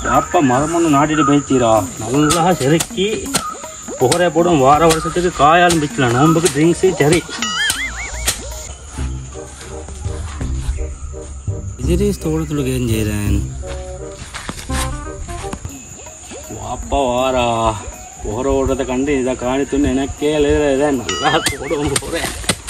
அப்பா மரம் ஒன்று நாட்டிட்டு போயிடுச்சீரா நல்லா செதுக்கி புகரை போடும் வார வருஷத்துக்கு காயாலும் பிச்சலாம் நோம்புக்கு ட்ரிங்க்ஸு சரி ഇതിരി തോളത്തിൽ കയറും ചേരാൻ വാപ്പ വാറാ ഓറ ഓടത്തെ കണ്ട് ഇതാ കാണിത്തുണ്ട് എനക്കേ ഇതാ നല്ല തോടും പോറേ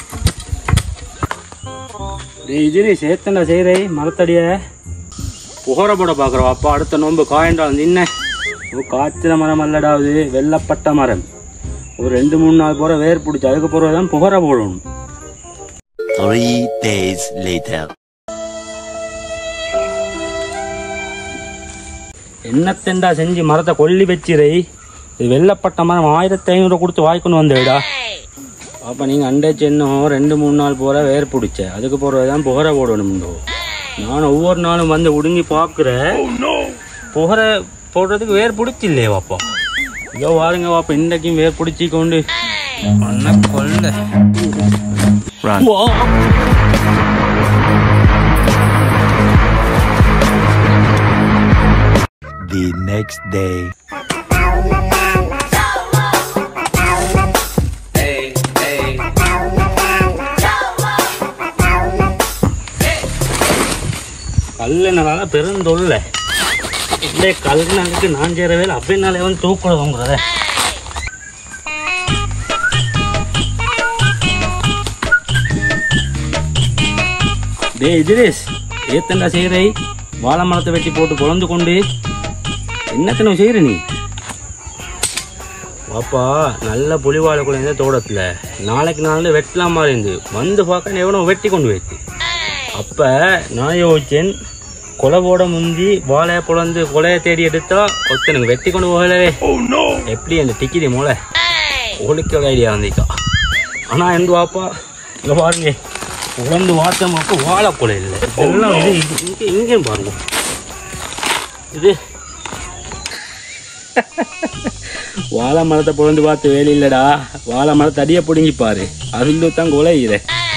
ഇതിരി சேத்தண்டா செய்கிறே மரத்தடிய புகரை போட பார்க்குறோம் அப்பா அடுத்த நோம்பு காயண்டா நின்ன ஒரு காய்ச்சல மரம் அல்லடாவது வெள்ளப்பட்ட மரம் ஒரு ரெண்டு மூணு நாள் போகிற வேர் பிடிச்சி அதுக்கு பிறகு தான் புகரை போடணும் Three days later. என்னத்தெண்டா செஞ்சு மரத்தை கொல்லி வச்சிரை இது வெள்ளப்பட்ட மரம் ஆயிரத்தி ஐநூறு கொடுத்து வாய்க்கொண்டு வந்தேடா அப்போ நீங்கள் அண்டை சென்னும் ரெண்டு மூணு நாள் போகிற வேர் பிடிச்ச அதுக்கு போகிறது தான் புகரை போடணும்டோ நான் ஒவ்வொரு நாளும் வந்து உடுங்கி பார்க்குறேன் புகரை போடுறதுக்கு வேர் பிடிச்சில்லையே வாப்பா ஐயோ வாருங்க வாப்பா இன்றைக்கும் வேர் பிடிச்சி கொண்டு பண்ண கொல்ல Run. வா. The next day. கல்லுனால பெருந்தொல்ல இல்லை கல்லுனாலுக்கு நான் சேர வேலை அப்படின்னாலே வந்து தூக்குறதுங்கிறத டேய் இதிரேஸ் ஏத்தண்டா செய்கிறை வாழை மரத்தை வெட்டி போட்டு குழந்து கொண்டு என்னத்தனை செய்கிற நீ பாப்பா நல்ல புலிவாழை குழந்தை தோட்டத்தில் நாளைக்கு நாள் வெட்டலாம் மாதிரி இருந்து வந்து பார்க்க எவனோ வெட்டி கொண்டு வைத்து அப்போ நான் யோசிச்சேன் கொலை போட முந்தி வாழையை புலந்து கொலையை தேடி எடுத்தா ஒருத்தனுக்கு வெட்டி கொண்டு போகலவே எப்படி அந்த டிக்கிரி மூளை ஒழிக்க ஐடியா வந்திக்கா ஆனால் எந்த வாப்பா இங்கே பாருங்க உழந்து வாத்தமாக்கு வாழை கொலை இல்லை இதெல்லாம் இது இது இங்கே இங்கேயும் பாருங்க இது வாழை மரத்தை புலந்து பார்த்து வேலை இல்லைடா வாழை மரத்தை அடியை பிடுங்கி பாரு அதுல தான் கொலையிற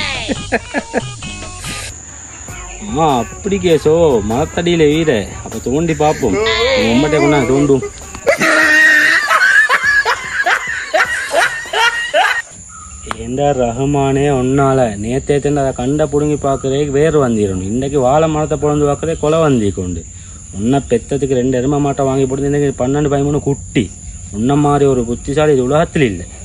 ஆ அப்படி கேசோ மரத்தடியில் வீர அப்போ தோண்டி பார்ப்போம் உம்மட்டே கொண்டா தோண்டும் ஏண்டா ரஹமானே ஒன்னால நேத்தே தின்னு அதை கண்ட பிடுங்கி பார்க்கறே வேர் வந்திடணும் இன்னைக்கு வாழை மரத்தை பிறந்து பார்க்கறே கொலை வந்தி கொண்டு உன்னை பெத்ததுக்கு ரெண்டு எருமை மாட்டை வாங்கி போட்டு இன்னைக்கு பன்னெண்டு பதிமூணு குட்டி உன்ன மாதிரி ஒரு புத்திசாலி இது உலகத்தில் இல்லை